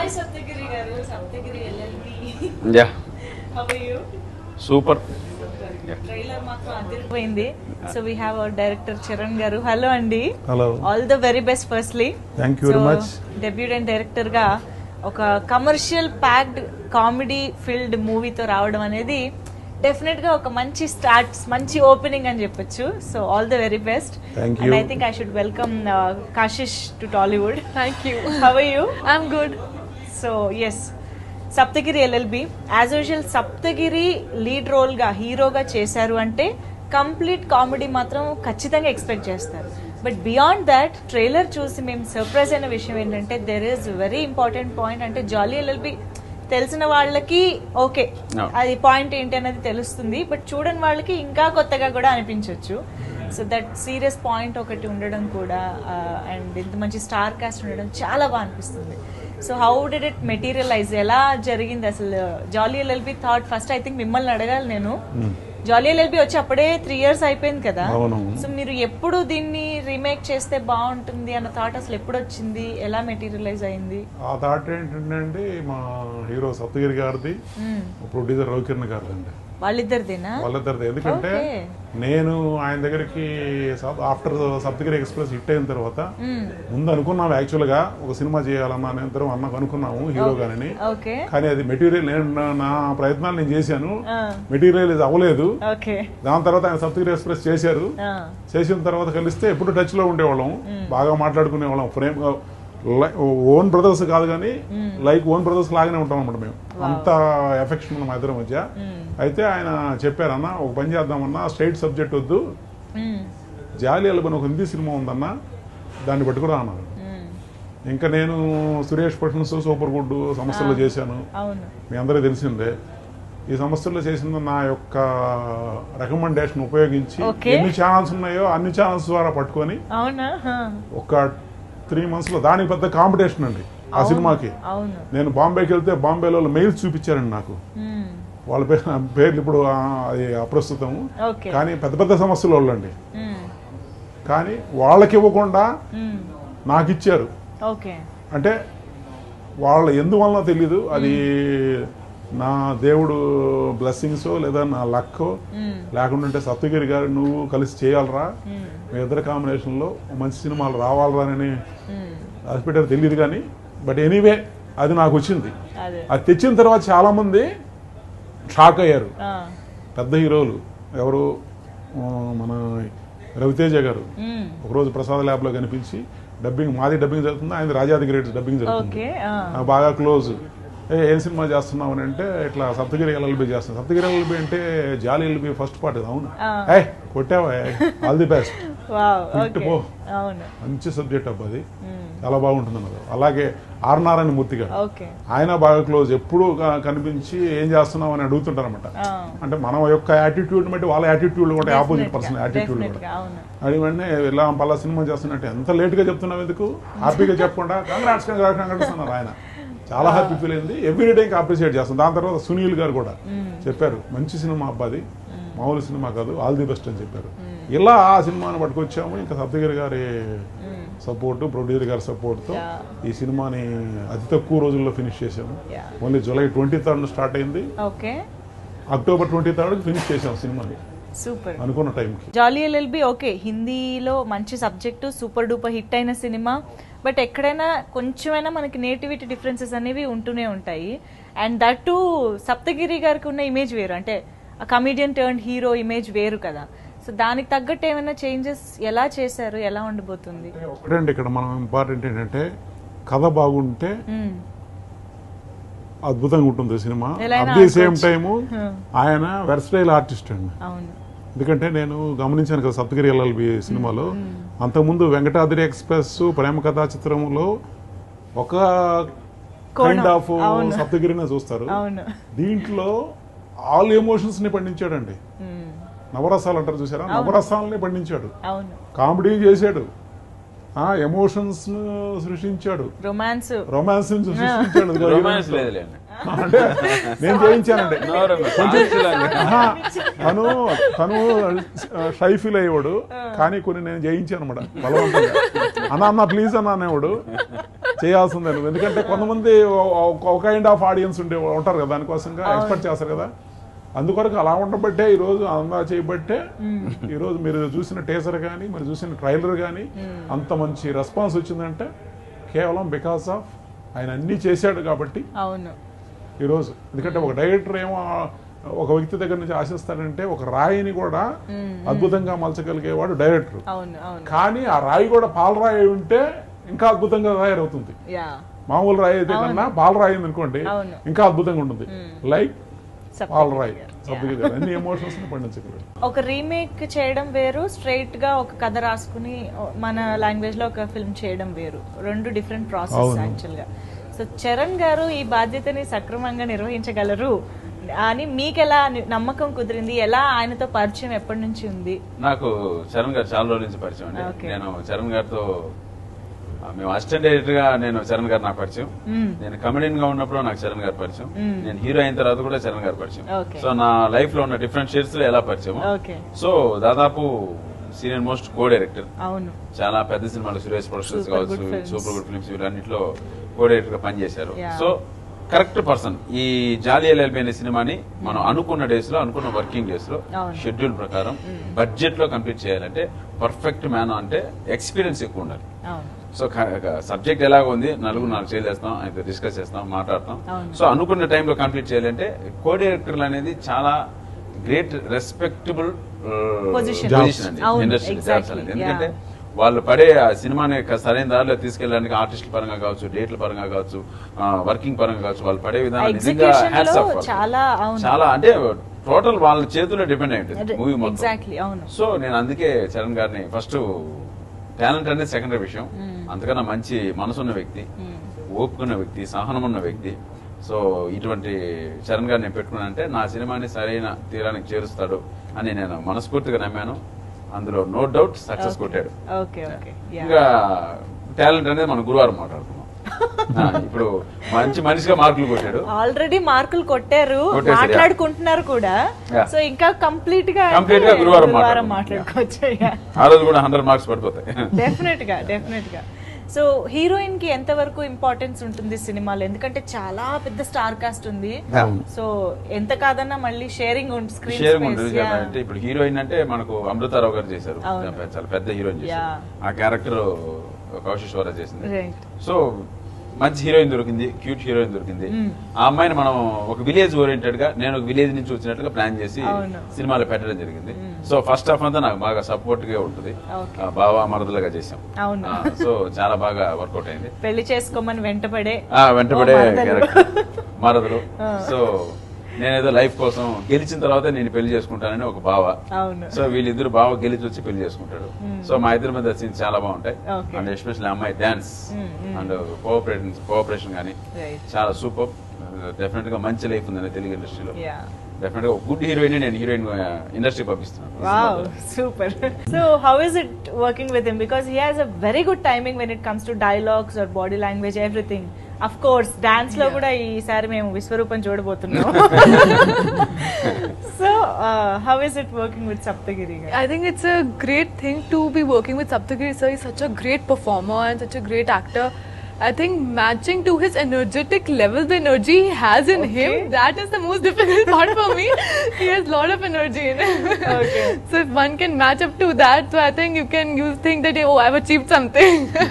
Hi Saptagiri garu Saptagiri LLB yeah how are you super trailer మాత్రం అదిరిపోయింది so we have our director Charan garu hello అండి hello all the very best firstly Thank you very much. Debutant director గా ఒక commercial packed comedy field మూవీతో రావడం అనేది definite గా ఒక మంచి స్టార్ట్ మంచి ఓపెనింగ్ అని చెప్పొచ్చు so all the very best Thank and you. I think I should welcome Kashish to Tollywood Thank you. How are you I'm good. So yes Saptagiri LLB as usual Saptagiri lead రోల్గా హీరోగా చేశారు అంటే కంప్లీట్ కామెడీ మాత్రం ఖచ్చితంగా expect చేస్తారు but beyond that trailer చూసి మేము surprise అయిన విషయం ఏంటంటే there is very important point అంటే జాలీ ఎల్ఎల్బి తెలిసిన వాళ్ళకి ఓకే No. అది పాయింట్ ఏంటి అనేది తెలుస్తుంది బట్ చూడని వాళ్ళకి ఇంకా కొత్తగా కూడా అనిపించవచ్చు సో దట్ సీరియస్ పాయింట్ ఒకటి ఉండడం కూడా అండ్ ఇంత మంచి స్టార్ కాస్ట్ ఉండడం చాలా బాగా అనిపిస్తుంది so how did it materialise ఎలా జరిగింది అసలు jolly LLB thought first I think మిమ్మల్ని అడగాలి నేను జాలీ ఎల్ఎల్బి వచ్చి అప్పుడే త్రీ ఇయర్స్ అయిపోయింది కదా అవును. సో మీరు ఎప్పుడు దీన్ని రీమేక్ చేస్తే బాగుంటుంది అన్న థాట్ అసలు ఎప్పుడు వచ్చింది ఎలా మెటీరియలైజ్ అయింది ఆ థాట్ ఏంటంటే మా హీరో సప్తగిరి గారిది మ్మ్. ప్రొడ్యూసర్ రవికిరణ్ గారిది అండి వాళ్ళిద్దరిదేనా వాళ్ళిద్దరిది ఎందుకంటే Okay. నేను ఆయన దగ్గరికి ఆఫ్టర్ సప్తగిరి ఎక్స్ప్రెస్ హిట్ అయిన తర్వాత మ్మ్. ముందు అనుకున్నాం యాక్చువల్ గా ఒక సినిమా చేయాలన్నా అని ఇద్దరం అన్నకు అనుకున్నాము హీరోగానని ఓకే కానీ అది మెటీరియల్ నేను నా- నా ప్రయత్నాలు నేను చేశాను ఆ. మెటీరియల్ ఇది అవ్వలేదు ఓకే దాని తర్వాత ఆయన సప్తగిరి ఎక్స్ప్రెస్ చేశారు ఆ. చేసిన తర్వాత కలిస్తే ఎప్పుడు టచ్ లో ఉండేవాళ్ళం బాగా మాట్లాడుకునే వాళ్ళం ఫ్రేమ్ ఓన్ బ్రదర్స్ కాదు కానీ లైక్ ఓన్ బ్రదర్స్ లాగానే ఉంటాం అనమాట మేము అంత ఎఫెక్షన్ ఉన్న మా ఇద్దరం మధ్య అయితే ఆయన చెప్పారు అన్న ఒక పని చేద్దామన్నా స్ట్రైట్ సబ్జెక్ట్ వద్దు మ్మ్. జాలి అల్బన్ ఒక హిందీ సినిమా ఉందన్న దాన్ని పట్టుకురా అన్నారు మ్మ్. ఇంకా నేను సురేష్ పట్నస్ సూపర్ గుడ్ సంస్థల్లో చేశాను అవును మీ అందరికీ తెలిసిందే ఈ సంస్థల్లో చేసిన నా యొక్క రికమెండేషన్ ఉపయోగించి Okay. ఎన్ని ఛానల్స్ ఉన్నాయో అన్ని ఛానల్స్ ద్వారా పట్టుకొని అవునా హా. ఒక త్రీ మంత్స్ లో దానికి పెద్ద కాంపిటీషన్ అండి ఆ అవును. సినిమాకి అవును నేను బాంబేకి వెళ్తే బాంబేలో మెయిల్స్ చూపించారండి నాకు మ్మ్. వాళ్ళ పేరు పేర్లు ఇప్పుడు ఆ, అది అప్రస్తుతం ఓకే కానీ పెద్ద పెద్ద సమస్యలు వాళ్ళండి మ్మ్. కానీ వాళ్ళకి ఇవ్వకుండా మ్మ్. నాకు ఇచ్చారు ఓకే అంటే వాళ్ళ ఎందువలన తెలీదు అది నా దేవుడు బ్లెస్సింగ్స్ లేదా నా లక్కో మ్మ్. లేకుంటే సప్తగిరి గారు నువ్వు కలిసి చేయాలరా మ్మ్. మీ ఇద్దరు కాంబినేషన్లో మంచి సినిమాలు రావాలరా అని మ్మ్. అది పెట్టారు తెలియదు కానీ బట్ ఎనీవే అది నాకు వచ్చింది అదే అది తెచ్చిన తర్వాత చాలా మంది షాక్ అయ్యారు ఆ. పెద్ద హీరోలు ఎవరు ఆ, మన రవితేజ గారు మ్మ్. ఒకరోజు ప్రసాద్ ల్యాబ్ లో కనిపించి డబ్బింగ్ మాది డబ్బింగ్ జరుగుతుంది ఆయన రాజాది గ్రేట్స్ డబ్బింగ్ జరుగుతుంది ఓకే ఆ. నాకు బాగా క్లోజ్ ఏ ఏం సినిమా చేస్తున్నావు అని అంటే ఇట్లా సప్తగిరి ఎల్ఎల్బి చేస్తాను సప్తగిరి ఎల్ఎల్బి అంటే జాలి ఎల్ఎల్బి ఫస్ట్ పార్ట్ అవును ఆ. ఏ కొట్టావా all the best wow Fit okay పో. అవును మంచి సబ్జెక్ట్ అబ్బా అది మ్మ్. చాలా బాగుంటుంది అన్నది అలాగే ఆర్ నారాయణ మూర్తి గారు ఓకే ఆయన బాగా క్లోజ్ ఎప్పుడు కనిపించి ఏం చేస్తున్నావు అని అడుగుతుంటారు అనమాట ఆ. అంటే మన యొక్క యాటిట్యూడ్ బట్టి వాళ్ళ యాటిట్యూడ్ కూడా ఆపోజిట్ పర్సన్ యాటిట్యూడ్ Definitely కూడా గా, అవును అడిగి వెంటనే ఇలా పలా సినిమా చేస్తున్నట్టు ఎంత లేట్ గా చెప్తున్నావు ఎందుకు హ్యాపీగా చెప్పకుండా కంగ్రాట్స్ కంగ్రాట్స్ కంగ్రాట్స్ అన్నారు ఆయన చాలా హ్యాపీ ఫీల్ అయింది ఎవ్రీ డే ఇంకా అప్రిషియేట్ చేస్తాం దాని తర్వాత సునీల్ గారు కూడా చెప్పారు మంచి సినిమా అబ్బాది మామూలు సినిమా కాదు ఆల్ ది బెస్ట్ అని చెప్పారు ఇలా ఆ సినిమాని పట్టుకొచ్చాము ఇంకా సప్తగిరి గారి సపోర్ట్ ప్రొడ్యూసర్ గారి సపోర్ట్ తో Yeah. ఈ సినిమాని అతి తక్కువ రోజుల్లో ఫినిష్ చేసాము Yeah. Only July twenty third start అయింది okay October twenty third finish చేసాం సినిమాని సూపర్ అనుకున్న టైంకి జాలీ ఎల్ఎల్బి ఓకే హిందీలో మంచి సబ్జెక్టు సూపర్ డూపర్ హిట్ అయిన సినిమా బట్ ఎక్కడైనా కొంచెమైనా మనకి నేటివిటీ డిఫరెన్సెస్ అనేవి ఉంటూనే ఉంటాయి అండ్ దట్ టు సప్తగిరి గారికి ఉన్న ఇమేజ్ వేరు అంటే ఆ కమీడియన్ టర్న్ హీరో ఇమేజ్ వేరు కదా సో దానికి తగ్గట్టు ఏమైనా చేంజెస్ ఎలా చేశారు ఎలా ఉండబోతుంది ఒకటండి ఇక్కడ మనం ఇంపార్టెంట్ ఏంటంటే కథ బాగుంటే మ్మ్. అద్భుతంగా ఉంటుంది సినిమా ఎలా అయినా అట్ ది సేమ్ ఆడుకోవచ్చు. Time Hmm. ఆయన వెర్స్టైల్ ఆర్టిస్ట్ అండి అవును ఎందుకంటే నేను గమనించాను కదా సప్తగిరి ఎల్ఎల్బి సినిమాలో అంతకుముందు వెంకటాద్రి ఎక్స్ప్రెస్ ప్రేమ కథా చిత్రంలో ఒక కోణం. కైండ్ ఆఫ్ అవును. సప్తగిరినే చూస్తారు అవును దీంట్లో ఆల్ ఎమోషన్స్ ని పండించాడండి మ్మ్. నవరసాలు అంటారు చూసారా అవును. నవరసాలని పండించాడు అవును కామెడీ చేశాడు ఆ ఎమోషన్స్ సృష్టించాడు రొమాన్స్ రొమాన్స్ సృష్టించాడు ఇదిగో రొమాన్స్ హీరోయిన్తో. లేదులేండి అంటే నేను చేయించానండి నో రొమాన్స్ సాంగ్స్ లాగా. ఆహా, తను తను షై ఫీల్ అయ్యేవాడు కానీ కొన్ని నేను జయించాను అనమాట బలవంతంగా అన్న అన్న ప్లీజ్ అన్న అనేవాడు చేయాల్సిందే నువ్వు ఎందుకంటే కొంతమంది ఒక కైండ్ ఆఫ్ ఆడియన్స్ ఉండే ఉంటారు కదా దానికోసంగా ఎక్స్పెక్ట్ చేస్తారు కదా అందుకొరకు అలా ఉండబట్టే ఈ రోజు అందా చేయబట్టే ఈ రోజు మీరు చూసిన టేసర్ కానీ మీరు చూసిన ట్రైలర్ కానీ అంత మంచి రెస్పాన్స్ వచ్చిందంటే కేవలం బికాస్ ఆఫ్ ఆయన అన్నీ చేశాడు కాబట్టి అవును ఈరోజు ఎందుకంటే ఒక డైరెక్టర్ ఏమో ఒక వ్యక్తి దగ్గర నుంచి ఆశిస్తాడంటే ఒక రాయిని కూడా అద్భుతంగా మలచగలిగేవాడు డైరెక్టర్ అవును అవును కానీ ఆ రాయి కూడా పాలరాయి అయి ఉంటే ఇంకా అద్భుతంగా తయారవుతుంది యా మామూలు రాయి అయితే కన్నా పాలరాయి ఉంది అనుకోండి అవును. ఇంకా అద్భుతంగా ఉంటుంది లైక్ సప్తగిరి పాలరాయి గారు. సబ్జెక్ట్ గారు అన్ని ఎమోషన్స్ పండించగలరు ఒక రీమేక్ చేయడం వేరు స్ట్రైట్ గా ఒక కథ రాసుకుని మన లాంగ్వేజ్ లో ఒక ఫిల్మ్ చేయడం వేరు రెండు డిఫరెంట్ ప్రాసెస్ అవును. యాక్చువల్ గా సో చరణ్ గారు ఈ బాధ్యతని సక్రమంగా నిర్వహించగలరు అని మీకు ఎలా ని- నమ్మకం కుదిరింది ఎలా ఆయనతో పరిచయం ఎప్పటి నుంచి ఉంది నాకు చరణ్ గారు చాలా రోజుల నుంచి పరిచయం అండి Okay. నేను చరణ్ గారితో ఆ, మేము అసిస్టెంట్ డైరెక్టర్ గా నేను చరణ్ గారు నాకు పరిచయం మ్మ్. నేను కమెడియన్ గా ఉన్నప్పుడు నాకు చరణ్ గారు పరిచయం మ్మ్. నేను హీరో అయిన తర్వాత కూడా చరణ్ గారు పరిచయం Okay. సో నా లైఫ్ లో ఉన్న డిఫరెంట్ షేడ్స్ లో ఎలా పరిచయం ఓకే సో దాదాపు సీనియర్ మోస్ట్ కో డైరెక్టర్ అవును చాలా పెద్ద సినిమాలు సురేష్ ప్రొడక్షన్స్ Super కావచ్చు good films. Super good films వీటన్నిటిలో కోఆర్డినేటర్ గా పనిచేశారు Yeah. సో కరెక్ట్ పర్సన్ ఈ జాలి ఎల్ఎల్బి అనే సినిమాని మనం అనుకున్న డేస్ లో అనుకున్న వర్కింగ్ డేస్ లో అవును. షెడ్యూల్ ప్రకారం బడ్జెట్ లో కంప్లీట్ చేయాలంటే పర్ఫెక్ట్ మ్యాన్ అంటే ఎక్స్పీరియన్స్ ఎక్కువ ఉండాలి అవును సో సబ్జెక్ట్ ఎలాగ ఉంది నలుగురు నాలుగు చేస్తాం అయితే డిస్కస్ చేస్తాం మాట్లాడతాం అవును. సో అనుకున్న టైంలో కంప్లీట్ చేయాలంటే కో డైరెక్టర్లు అనేది చాలా గ్రేట్ రెస్పెక్టబుల్ Position. పొజిషన్ అండి అవును, ఇండస్ట్రీ exactly, అనేది ఎందుకంటే yeah. వాళ్ళు పడే ఆ సినిమాని క- సరైన దారిలో తీసుకెళ్ళడానికి ఆర్టిస్టుల పరంగా కావచ్చు డేట్ల పరంగా కావచ్చు వర్కింగ్ పరంగా కావచ్చు వాళ్ళు పడే విధానం నిజంగా Execution hats లో off వాళ్ళకి. చాలా, అవును. చాలా అంటే టోటల్ వాళ్ళ చేతుల్లో డిపెండ్ అయి ఉంటుంది మూవీ మొత్తం ఎగ్జాక్ట్లీ అవును సో నేను అందుకే చరణ్ గారిని ఫస్ట్ టాలెంట్ అనేది సెకండరీ విషయం అంతకన్నా మంచి మనసున్న వ్యక్తి ఓపుకున్న వ్యక్తి సహనం ఉన్న వ్యక్తి సో ఇటువంటి చరణ్ గారిని పెట్టుకున్నానంటే నా సినిమాని సరైన తీరానికి చేరుస్తాడు అని నేను మనస్ఫూర్తిగా నమ్మాను అందులో నో డౌట్ సక్సెస్ కొట్టాడు ఓకే ఓకే ఇంకా టాలెంట్ అనేది మనం గురువారం మాట్లాడుకున్నాం ఆ, ఇప్పుడు మంచి మనిషిగా మార్కులు కొట్టాడు ఆల్రెడీ మార్కులు కొట్టారు కొట్టేశారు, yeah. మాట్లాడుకుంటున్నారు కూడా Yeah. సో ఇంకా కంప్లీట్ గా Complete గా గురువారం మాట్లాడుకుందాం. మాట్లాడుకోవచ్చు ఆ రోజు కూడా హండ్రెడ్ మార్క్స్ పడిపోతాయి డెఫినెట్ గా డెఫినెట్ గా సో హీరోయిన్ కి ఎంత వరకు ఇంపార్టెన్స్ ఉంటుంది సినిమాలో ఎందుకంటే చాలా పెద్ద స్టార్ కాస్ట్ ఉంది అవును. సో ఎంత కాదన్నా మళ్ళీ షేరింగ్ ఉంటుంది స్క్రీన్ షేరింగ్ ఉంటుంది అంటే ఇప్పుడు హీరోయిన్ అంటే మనకు అమృతారావు గారు చేశారు అవును. చాలా పెద్ద హీరోయిన్ చేశారు Yeah. ఆ క్యారెక్టర్ కౌశిశ్వర చేసింది రైట్ సో మంచి హీరోయిన్ దొరికింది క్యూట్ హీరోయిన్ దొరికింది Mm. ఆ అమ్మాయిని మనం ఒక విలేజ్ ఓరియంటెడ్ గా నేను ఒక విలేజ్ నుంచి వచ్చినట్టుగా ప్లాన్ చేసి అవును. సినిమాలో పెట్టడం జరిగింది సో ఫస్ట్ హాఫ్ అంతా నాకు బాగా సపోర్ట్ గా ఉంటుంది Okay. ఆ, బావ మరదలుగా చేసాం అవును. ఆ, సో చాలా బాగా వర్కౌట్ అయింది పెళ్లి చేసుకోమని వెంటపడే ఆ వెంటబడే ఓ మరదలు. క్యారెక్టర్ మరదలు ఆ. సో నేనేదో లైఫ్ కోసం గెలిచిన తర్వాత నేను పెళ్లి చేసుకుంటానని ఒక బావ అవును సో వీళ్ళిద్దరు బావ గెలిచి వచ్చి పెళ్లి చేసుకుంటాడు సో మా ఇద్దరి మధ్య సీన్స్ చాలా బాగుంటాయి Okay. అండ్ ఎస్పెషల్లీ అమ్మాయి dance Mm, mm. And cooperation cooperation కానీ Right. చాలా సూపర్ డెఫినెట్ గా మంచి లైఫ్ ఉంది తెలుగు ఇండస్ట్రీలో యా డెఫినెట్ గా గుడ్ హీరోయిన్ నేను హీరోయిన్ ఇండస్ట్రీ పంపిస్తున్నాను Wow, super. so, how is it working with him? Because he has a very good timing when it comes to dialogues or body language, everything. Of course, dance లో కూడా ఈసారి మేము విశ్వరూపం చూడబోతున్నాం so how is it working with Saptagiri I think it's a great thing to be working with Saptagiri sir. He's such a great performer and such a great actor. I think matching to his energetic level, the energy he has in Okay. him, that is the most difficult part for me. He has a lot of energy in him. Okay. so if one can match up to that, so I think you can you think that oh I've achieved something.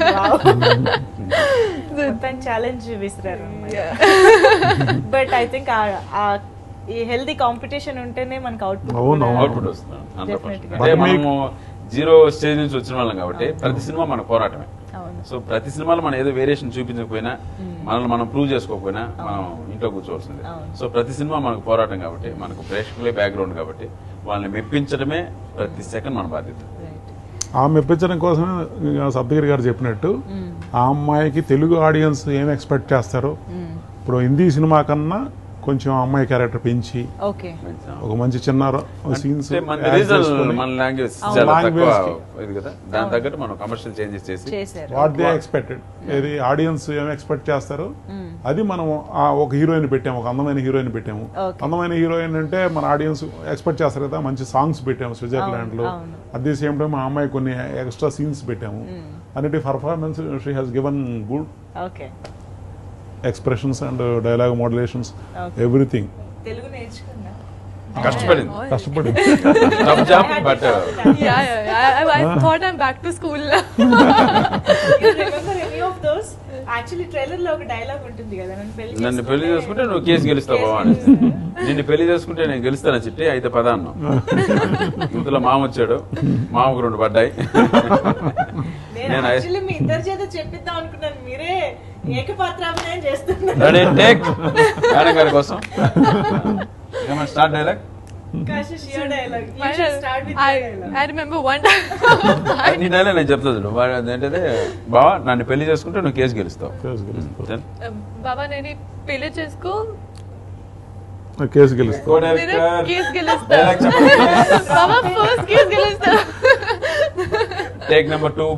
మొత్తం challenge విసిరారు yeah. But I think ఈ healthy competition ఉంటేనే మనకు output అవును, అవును. Output వస్తుంది 100%. Definitely. అంటే But మనము జీరో స్టేజ్ నుంచి వచ్చిన వాళ్ళం కాబట్టి ప్రతి సినిమా మన పోరాటమే అవును సో ప్రతి సినిమాలో మనం ఏదో వేరియేషన్ చూపించకపోయినా మనల్ని మనం ప్రూవ్ చేసుకోకపోయినా మనం ఇంట్లో కూర్చోవలసింది అవును. సో ప్రతి సినిమా మనకు పోరాటం కాబట్టి మనకు ప్రేక్షకులే బ్యాక్గ్రౌండ్ కాబట్టి వాళ్ళని మెప్పించడమే ప్రతి సెకండ్ మన బాధ్యత రైట్ ఆ మెప్పించడం కోసమే ఇక సప్తగిరి గారు చెప్పినట్టు ఆ అమ్మాయికి తెలుగు ఆడియన్స్ ఏం ఎక్స్పెక్ట్ చేస్తారు ఇప్పుడు హిందీ సినిమా కన్నా కొంచెం ఆ అమ్మాయి క్యారెక్టర్ పెంచి ఓకే ఒక మంచి చిన్న సీన్స్ అంటే మన రీజనల్ మన లాంగ్వేజ్ అవును. చాలా తక్కువ Language ఇది కదా దాని తగ్గట్టు మనం కమర్షియల్ చేంజెస్ చేసి చేశారు వాట్ దే ఎక్స్పెక్టెడ్ ఏది ఆడియన్స్ ఏం ఎక్స్పెక్ట్ చేస్తారు అది మనం ఆ ఒక హీరోయిన్ పెట్టాము ఒక అందమైన హీరోయిన్ పెట్టాము Okay. అందమైన హీరోయిన్ అంటే మన ఆడియన్స్ ఎక్స్పెక్ట్ చేస్తారు కదా మంచి సాంగ్స్ పెట్టాము స్విట్జర్లాండ్ లో అవును, అవును. అట్ ది సేమ్ టైం ఆ అమ్మాయి కొన్ని ఎక్స్ట్రా సీన్స్ పెట్టాము అన్నిటి performance she has given good okay expressions and dialogue modulations Okay. Everything Telugu నేర్చుకున్నా కష్టపడింది కష్టపడి tough job but yeah, yeah, yeah. I, I thought I'm back to school now. Actually trailer లో ఒక డైలాగ్ ఉంటుంది కదా నన్ను పెళ్లి నన్ను పెళ్లి చేసుకుంటే నువ్వు కేసు గెలుస్తావు బావా అని నిన్ను పెళ్లి చేసుకుంటే నేను గెలుస్తానని చెప్పి అయితే పద అన్నాం ఇంతలో మామ వచ్చాడు మామకు రెండు పడ్డాయి నేను నేను యాక్చువల్లీ మీ ఇద్దరి చేత చెప్పిద్దాం అనుకున్నాను మీరే ఏకపాత్రాభినయం చేస్తున్నారు రెడీ టేక్ మేడం గారి కోసం ఏమన్నా స్టార్ట్ డైలాగ్ కాశీ షియర్ dialogue Why you should start with I, I remember one time. నీ డైలాగ్ నేను చెప్తా చూడు వాడు ఏంటంటే బావా నన్ను పెళ్లి చేసుకుంటే నువ్వు కేసు గెలుస్తావు Then, బాబా నేను ఈ పెళ్లి చేసుకో కేసు గెలుస్తాం నేను కేస్ గెలుస్తా Dialogue చెప్పండి. బాబా ఫస్ట్ కేస్ గెలుస్తా టేక్ నెంబర్ టూ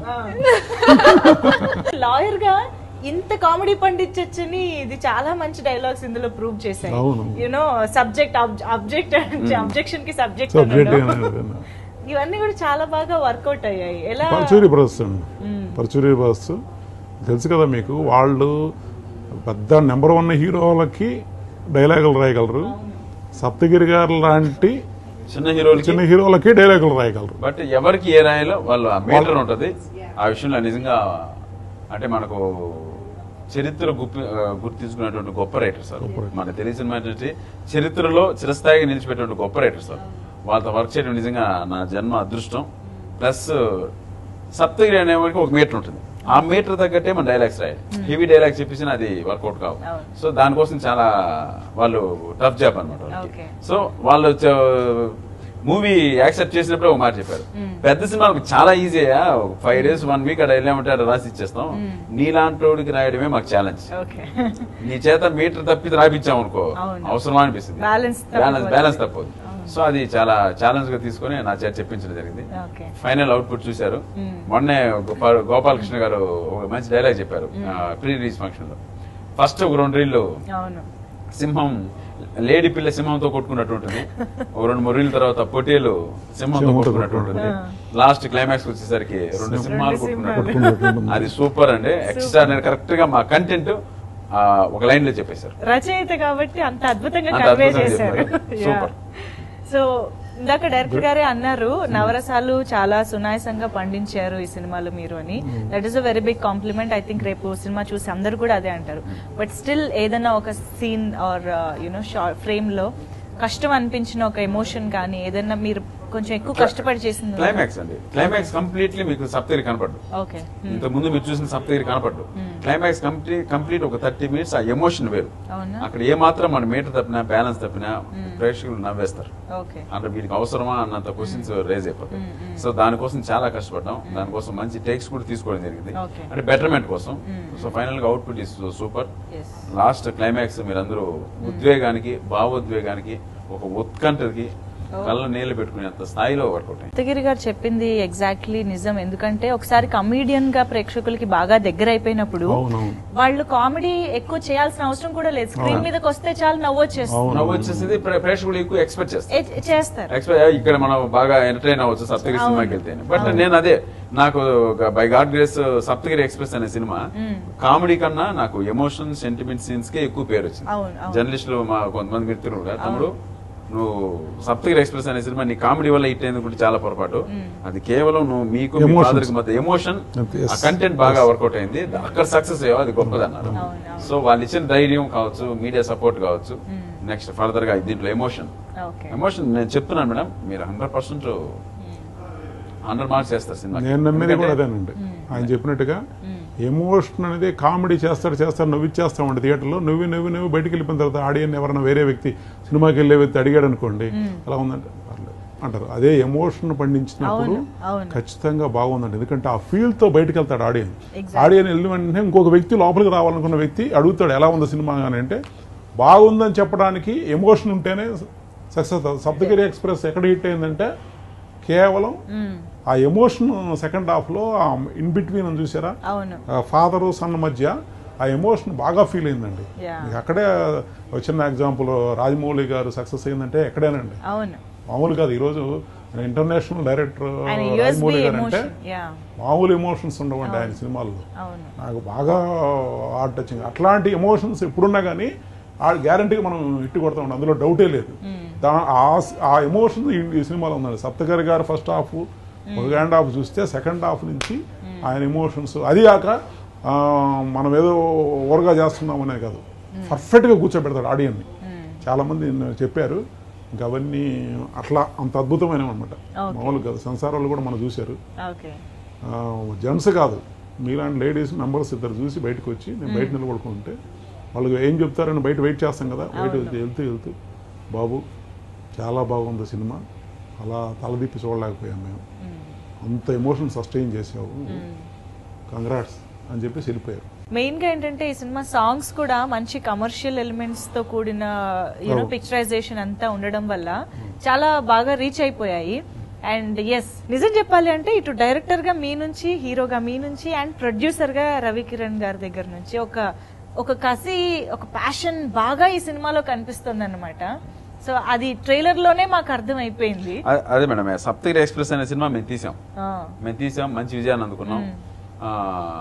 లాయర్ గా ఇంత కామెడీ పండించొచ్చని ఇది చాలా మంచి డైలాగ్స్ ఇందులో ప్రూవ్ చేశాయి అవును. యునో సబ్జెక్ట్ అబ్జెక్ట్ అబ్జెక్షన్ కి సబ్జెక్ట్ సబ్జెక్ట్ ఇవన్నీ కూడా చాలా బాగా వర్కౌట్ అయ్యాయి ఎలా పరచూరి బ్రదర్స్ అండి పరచూరి బ్రదర్స్ తెలుసు కదా మీకు వాళ్ళు పెద్ద నెంబర్ వన్ హీరోలకి డైలాగులు రాయగలరు సప్తగిరి గారు లాంటి చిన్న హీరోలకి చిన్న హీరోలకి డైలాగులు రాయగలరు బట్ ఎవరికి ఏ రాయాలో వాళ్ళు ఆ మీటర్ ఉంటది ఆ విషయంలో నిజంగా అంటే మనకు చరిత్ర గుప్పి ఆ, గుర్తించుకున్నటువంటి గొప్ప రైటర్ సార్ మనకు తెలిసిన ఏంటంటే చరిత్రలో చిరస్థాయిగా నిలిచిపెట్టినటువంటి గొప్ప రైటర్ సార్ వాళ్ళతో వర్క్ చేయడం నిజంగా నా జన్మ అదృష్టం ప్లస్ సప్తగిరి అనేవాడికి ఒక మీటర్ ఉంటుంది ఆ మీటర్ తగ్గట్టే మన డైలాగ్స్ రాయాలి హెవీ డైలాగ్స్ చెప్పేసి అది వర్కౌట్ కావు అవును. సో దానికోసం చాలా వాళ్ళు టఫ్ జాబ్ అనమాట Okay. సో వాళ్ళు మూవీ యాక్సెప్ట్ చేసినప్పుడు ఒక మాట చెప్పారు పెద్ద సినిమాలకు చాలా ఈజీ అయ్యా ఫైవ్ డేస్ వన్ వీక్ అక్కడ వెళ్ళామంటే అక్కడ రాసి ఇచ్చేస్తాం నీలాంటి రాయడమే మాకు ఛాలెంజ్ ఓకే నీ చేత మీటర్ తప్పితే రాపించాం అనుకో అవును. అవసరమా అనిపిస్తుంది Balance బ్యాలెన్స్ తప్పిపోతుంది. బ్యాలెన్స్ తప్పదు సో అది చాలా ఛాలెంజ్ గా తీసుకొని నా చేత చెప్పించడం జరిగింది ఓకే ఫైనల్ అవుట్పుట్ చూశారు మొన్నే గోపా- గోపాలకృష్ణ గారు ఒక మంచి డైలాగ్ చెప్పారు ప్రీ రిలీజ్ ఫంక్షన్ లో ఫస్ట్ ఒక రెండు రీళ్ళు అవును సింహం లేడీ పిల్ల సింహంతో కొట్టుకున్నట్టు ఉంటుంది ఒక రెండు మూడు రీళ్ళ తర్వాత పొట్టేలు సింహంతో సింహంతో కొట్టుకున్నట్టు ఉంటుంది లాస్ట్ క్లైమాక్స్ వచ్చేసరికి రెండు సింహాలు రెండు కొట్టుకున్నట్టు సింహాలు. ఉంటుంది. అది సూపర్ అండి ఎక్స్ట్రా కరెక్ట్ గా మా కంటెంట్ ఒక లైన్ లో చెప్పేశారు రచయిత కాబట్టి అంత అద్భుతంగా అంత కన్వే అద్భుతంగా చేశారు చెప్పారు. Super. సో ఇందాక డైరెక్టర్ గారే అన్నారు నవరసాలు చాలా సునాయసంగా పండించారు ఈ సినిమాలో మీరు అని that is a very big compliment I think రేపు సినిమా చూసి అందరు కూడా అదే అంటారు బట్ స్టిల్ ఏదైనా ఒక scene or you know short frame లో కష్టం అనిపించిన ఒక ఎమోషన్ కానీ ఏదైనా మీరు కొంచెం ఎక్కువ కష్టపడి చేసింది క్లైమాక్స్ అండి క్లైమాక్స్ కంప్లీట్లీ మీకు సప్తగిరి కనపడ్డు ఓకే ఇంత ముందు మీరు చూసిన సప్తగిరి కనపడ్డు క్లైమాక్స్ కంప్లీట్ కంప్లీట్ ఒక థర్టీ మినిట్స్ ఆ ఎమోషన్ వేరు అవునా అక్కడ ఏ మాత్రం మన మీటర్ తప్పినా బ్యాలెన్స్ తప్పినా ప్రేక్షకులు నవ్వేస్తారు ఓకే అంటే వీటికి అవసరమా అన్నంత క్వశ్చన్స్ రేజ్ అయిపోతాయి సో దానికోసం చాలా కష్టపడ్డాం దానికోసం మంచి టేక్స్ కూడా తీసుకోవడం జరిగింది Okay. అంటే బెటర్మెంట్ కోసం సో ఫైనల్ గా output is super yes last climax మీరందరూ ఉద్వేగానికి భావోద్వేగానికి ఒక ఉత్కంఠకి కళ్ళ నీళ్లు పెట్టుకునేంత స్థాయిలో వర్కౌట్ అయింది దత్తగిరి గారు చెప్పింది ఎగ్జాక్ట్లీ నిజం ఎందుకంటే ఒకసారి కమీడియన్ గా ప్రేక్షకులకి బాగా దగ్గర అయిపోయినప్పుడు అవునవును. వాళ్ళు కామెడీ ఎక్కువ చేయాల్సిన అవసరం కూడా లేదు స్క్రీన్ మీదకి వస్తే చాలు నవ్వు వచ్చేస్తుంది అవును. నవ్వు వచ్చేసింది ప్రే- ప్రేక్షకులు ఎక్కువ ఎక్స్పెక్ట్ చేస్తారు ఏ- చేస్తారు ఎక్స్పెక్ట్ ఇక్కడ మనం బాగా ఎంటర్టైన్ అవ్వచ్చు సప్తగిరి సినిమాకి వెళ్తే బట్ నేను అదే నాకు by God grace Saptagiri Express అనే సినిమా కామెడీ కన్నా నాకు ఎమోషన్ సెంటిమెంట్ సీన్స్ కే ఎక్కువ పేరు వచ్చింది అవును, అవును. జర్నలిస్టులు మా కొంతమంది మిత్రులు కూడా తమ్ముడు నువ్వు సప్తగిరి ఎక్స్ప్రెస్ అనే సినిమా నీ కామెడీ వల్ల హిట్ అయింది కూడా చాలా పొరపాటు అది కేవలం నువ్వు మీకు మీ Emotions. ఫాదర్ కి మధ్య ఎమోషన్ Yes. ఆ కంటెంట్ బాగా వర్కౌట్ అయింది అక్కడ సక్సెస్ అయ్యో అది గొప్పది అన్నారు అవును, అవును. సో వాళ్ళు ఇచ్చిన ధైర్యం కావచ్చు మీడియా సపోర్ట్ కావచ్చు నెక్స్ట్ ఫర్దర్ గా దీంట్లో ఎమోషన్ ఓకే ఎమోషన్ నేను చెప్తున్నాను మేడం మీరు హండ్రెడ్ పర్సెంట్ హండ్రెడ్ మార్క్స్ చేస్తారు సినిమా నేను నమ్మేది కూడా అదేనండి ఆయన చెప్పినట్టుగా ఎమోషన్ అనేది కామెడీ చేస్తాడు చేస్తాడు నవ్విచ్చేస్తా ఉండే థియేటర్లో నువ్వు నువ్వు నువ్వు బయటికి వెళ్ళిపోయిన తర్వాత ఆడియన్ ఎవరైనా వేరే వ్యక్తి సినిమాకి వెళ్ళే వ్యక్తి అడిగాడు అనుకోండి ఎలా ఉందంటే పర్లేదు అంటారు అదే ఎమోషన్ పండించినప్పుడు అవును, అవును. ఖచ్చితంగా బాగుందండి ఎందుకంటే ఆ ఫీల్ తో బయటకు వెళ్తాడు ఆడియన్ Exactly. ఆడియన్ వెళ్ళిన వెంటనే ఇంకొక వ్యక్తి లోపలికి రావాలనుకున్న వ్యక్తి అడుగుతాడు ఎలా ఉంది సినిమా అని అంటే బాగుందని చెప్పడానికి ఎమోషన్ ఉంటేనే సక్సెస్ అవుతుంది సప్తగిరి ఎక్స్ప్రెస్ ఎక్కడ హిట్ అయిందంటే కేవలం ఆ ఎమోషన్ సెకండ్ హాఫ్లో ఇన్ బిట్వీన్ అని చూసారా అవును ఫాదరు సన్ మధ్య ఆ ఎమోషన్ బాగా ఫీల్ అయిందండి Yeah. మీకు అక్కడే ఒక చిన్న ఎగ్జాంపుల్ రాజమౌళి గారు సక్సెస్ అయిందంటే ఎక్కడేనండి అవును మామూలు కాదు ఈరోజు ఇంటర్నేషనల్ డైరెక్టర్ ఆయన యూఎస్బి రాజమౌళి గారు అంటే ఎమోషన్ యా మామూలు ఎమోషన్స్ ఉండవండి ఆయన సినిమాల్లో అవును నాకు బాగా హార్ట్ టచింగ్ అట్లాంటి ఎమోషన్స్ ఎప్పుడున్నా కానీ ఆ గ్యారంటీగా మనం హిట్ కొడతా ఉంటాం అందులో డౌటే లేదు దా ఆ- ఆ ఎమోషన్ ఈ సినిమాలో ఉందండి Saptagiri garu first half second half చూస్తే సెకండ్ హాఫ్ నుంచి ఆయన ఎమోషన్స్ అది కాక ఆ, మనం ఏదో ఓవర్గా చేస్తున్నాం అనేది కాదు పర్ఫెక్ట్గా కూర్చోబెడతాడు ఆడియన్ని చాలా మంది నిన్న చెప్పారు ఇంకా అవన్నీ అట్లా అంత అద్భుతమైనవి అనమాట Okay. మామూలు కాదు సంసార వాళ్ళు కూడా మనం చూశారు ఓకే జెంట్స్ కాదు మీలాంటి లేడీస్ మెంబర్స్ ఇద్దరు చూసి బయటకు వచ్చి నేను బయట నిలబడుకుంటే వాళ్ళు ఏం చెప్తారని బయట వెయిట్ చేస్తాం కదా బయట వెళ్తూ వెళ్తూ బాబు చాలా బాగుంది సినిమా అలా తలదిప్పి చూడలేకపోయాం మేము అంత ఎమోషన్ సస్టైన్ చేసావు కంగ్రాట్స్ అని చెప్పేసి వెళ్ళిపోయారు మెయిన్ గా ఏంటంటే ఈ సినిమా సాంగ్స్ కూడా మంచి కమర్షియల్ ఎలిమెంట్స్ తో కూడిన యూనో Oh. పిక్చరైజేషన్ అంతా ఉండడం వల్ల చాలా బాగా రీచ్ అయిపోయాయి అండ్ ఎస్ నిజం చెప్పాలి అంటే ఇటు డైరెక్టర్ గా మీ నుంచి హీరోగా మీ నుంచి అండ్ ప్రొడ్యూసర్ గా రవి కిరణ్ గారి దగ్గర నుంచి ఒక ఒక కసి ఒక ప్యాషన్ బాగా ఈ సినిమాలో కనిపిస్తుంది అనమాట సో అది ట్రైలర్ లోనే మాకు అర్థం అయిపోయింది అ- అదే మేడం సప్తగిరి ఎక్స్ప్రెస్ అనే సినిమా మేము తీసాం ఆ, మేము తీసాం మంచి విజయాన్ని అందుకున్నాం ఆ,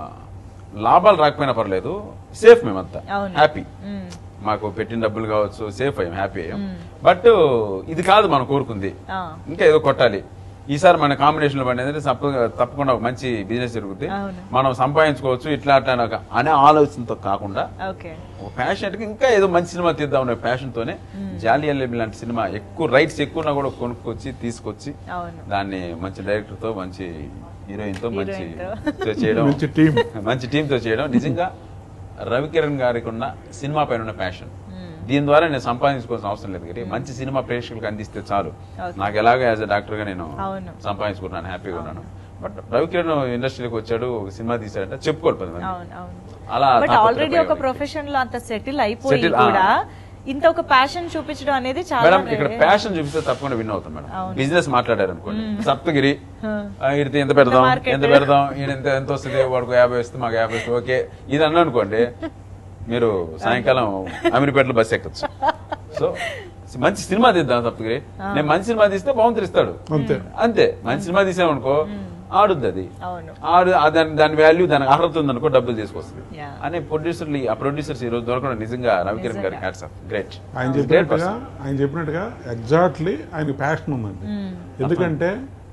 లాభాలు రాకపోయినా పర్లేదు సేఫ్ మేమంతా అవును. హ్యాపీ మ్, మాకు పెట్టిన డబ్బులు కావచ్చు సేఫ్ అయ్యాం హ్యాపీ అయ్యాం బట్ ఇది కాదు మనం కోరుకుంది ఆ, ఇంకా ఏదో కొట్టాలి ఈసారి మన కాంబినేషన్ లో పడినది తప్ప- తప్పకుండా ఒక మంచి బిజినెస్ జరుగుతుంది అవును. మనం సంపాదించుకోవచ్చు ఇట్లా అట్లా అని ఒక- అనే ఆలోచనతో కాకుండా ఓకే ఒక ప్యాషన్ కి ఇంకా ఏదో మంచి సినిమా తీద్దాం అనే ప్యాషన్ తోనే జాలి అల్లెబి లాంటి సినిమా ఎక్కువ రైట్స్ ఎక్కువ కూడా కొనుక్కొచ్చి తీసుకొచ్చి అవును దాన్ని మంచి డైరెక్టర్ తో మంచి హీరోయిన్ తో మంచి Heroine తో చేయడం మంచి team. మంచి టీమ్ తో చేయడం నిజంగా రవికిరణ్ గారికి ఉన్న సినిమా పైన ఉన్న ప్యాషన్ దీని ద్వారా నేను సంపాదించుకోవాల్సిన అవసరం లేదు కానీ మంచి సినిమా ప్రేక్షకులకు అందిస్తే చాలు Okay. నాకు ఎలాగో యాజ్ అ డాక్టర్ గా నేను అవును. సంపాదించుకుంటున్నాను హ్యాపీగా ఉన్నాను బట్ రవికిరణ్ ఇండస్ట్రీకి వచ్చాడు ఒక సినిమా తీశాడంటే చెప్పుకోవాలి పది మంది అవును అవును అలా బట్ తాపత్రయ ఆల్రెడీ ఒక వ్యక్తి. ప్రొఫెషన్ లో అంత సెటిల్ అయిపోయి Settle, ఆ. కూడా ఇంత ఒక ప్యాషన్ చూపించడం అనేది చాలా మేడం ఇక్కడ rare. ప్యాషన్ చూపిస్తే తప్పకుండా విన్ అవుతాం మేడం అవును. బిజినెస్ మాట్లాడారు అనుకోండి సప్తగిరి ఆ, ఈడితే ఎంత పెడదాం ఇంత market. ఎంత పెడదాం ఈయన ఎంత ఎంత వస్తుంది వాడికి యాభై వస్తుంది మాకు యాభై వస్తుంది ఓకే ఇది అన్నా అనుకోండి మీరు సాయంకాలం అమీర్పేటలో బస్ ఎక్కచ్చు సో మంచి సినిమా తీద్దాం సప్తగిరి నేను మంచి సినిమా తీస్తే బాగుంటుంది ఇస్తాడు అంతే. అంతే మంచి సినిమా తీసామనుకో ఆడుద్ది అది అవును ఆడు ఆ దాని దాని వాల్యూ దానికి అర్హత ఉందనుకో డబ్బులు తీసుకొస్తుంది Yeah. అనే ప్రొడ్యూసర్లు ఆ ప్రొడ్యూసర్స్ ఈ రోజు దొరకడం నిజంగా రవికిరణ్ గారి హ్యాట్స్ ఆఫ్ గ్రేట్ ఆయన చెప్పినట్టుగా ఆయన చెప్పినట్టుగా ఎగ్జాక్ట్లీ ఆయన ప్యాషన్ ఉందండి ఎందుకంటే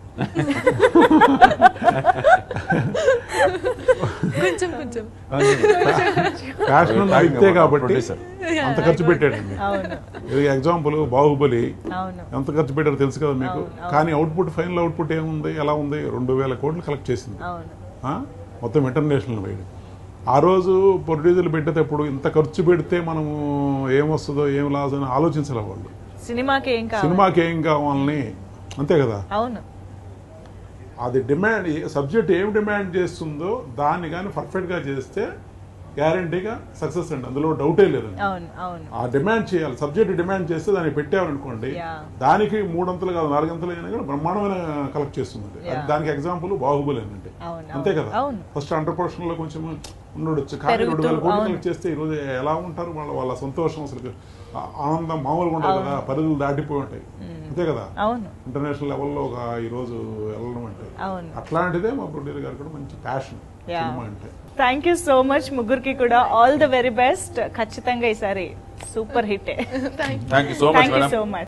కొంచెం కొంచెం ప్యాషన్ ఉన్న వ్యక్తే కాబట్టి Producer. అంత ఖర్చు పెట్టాడండి అవును ఇది ఎగ్జాంపుల్ బాహుబలి అవును ఎంత ఖర్చు పెట్టారో తెలుసు కదా మీకు అవును, అవును. కానీ అవుట్పుట్ ఫైనల్ అవుట్పుట్ ఏముంది ఎలా ఉంది రెండు వేల కోట్లు కలెక్ట్ చేసింది అవును ఆ? మొత్తం ఇంటర్నేషనల్ వైడ్ ఆ రోజు ప్రొడ్యూసర్లు పెట్టేటప్పుడు ఇంత ఖర్చు పెడితే మనము ఏమొస్తుందో ఏం లాస్ అని ఆలోచించాలి వాళ్ళు సినిమాకి ఏం కావాలి సినిమాకి ఏం కావాలని అంతే కదా అవును అది డిమాండ్ సబ్జెక్ట్ ఏం డిమాండ్ చేస్తుందో దాన్ని కానీ పర్ఫెక్ట్గా చేస్తే గ్యారంటీగా సక్సెస్ అండి అందులో డౌటే లేదండి అవును అవును ఆ డిమాండ్ చేయాలి సబ్జెక్ట్ డిమాండ్ చేస్తే దాన్ని పెట్టామనుకోండి Yeah. దానికి మూడంతలు కాదు నాలుగంతలు అయినా కూడా బ్రహ్మాండమైన కలెక్ట్ చేస్తుంది అది Yeah. దానికి ఎగ్జాంపుల్ బాహుబలి అంటే అవును, అంతే అవును, కదా అవును. ఫస్ట్ అండర్ పోర్షన్ లో కొంచెం ఉండొచ్చు కానీ పెరుగుతూ, రెండు వేల కోట్లు అవును. కలెక్ట్ చేస్తే ఈ రోజు ఎలా ఉంటారు వాళ్ళ వాళ్ళ సంతోషం అసలు ఆ- ఆనందం మామూలుగా ఉండదు కదా పరిధులు దాటిపోయి ఉంటాయి అంతే కదా అవును ఇంటర్నేషనల్ లెవెల్లో ఒక ఈ రోజు వెళ్ళడం అంటే అవును అట్లాంటిదే మా ప్రొడ్యూసర్ గారు కూడా మంచి ప్యాషన్ Yeah. సినిమా అంటే థ్యాంక్ యూ సో మచ్ ముగ్గురికి కూడా ఆల్ ద వెరీ బెస్ట్ ఖచ్చితంగా ఈసారి super hit thank thank you so much thank you madam so much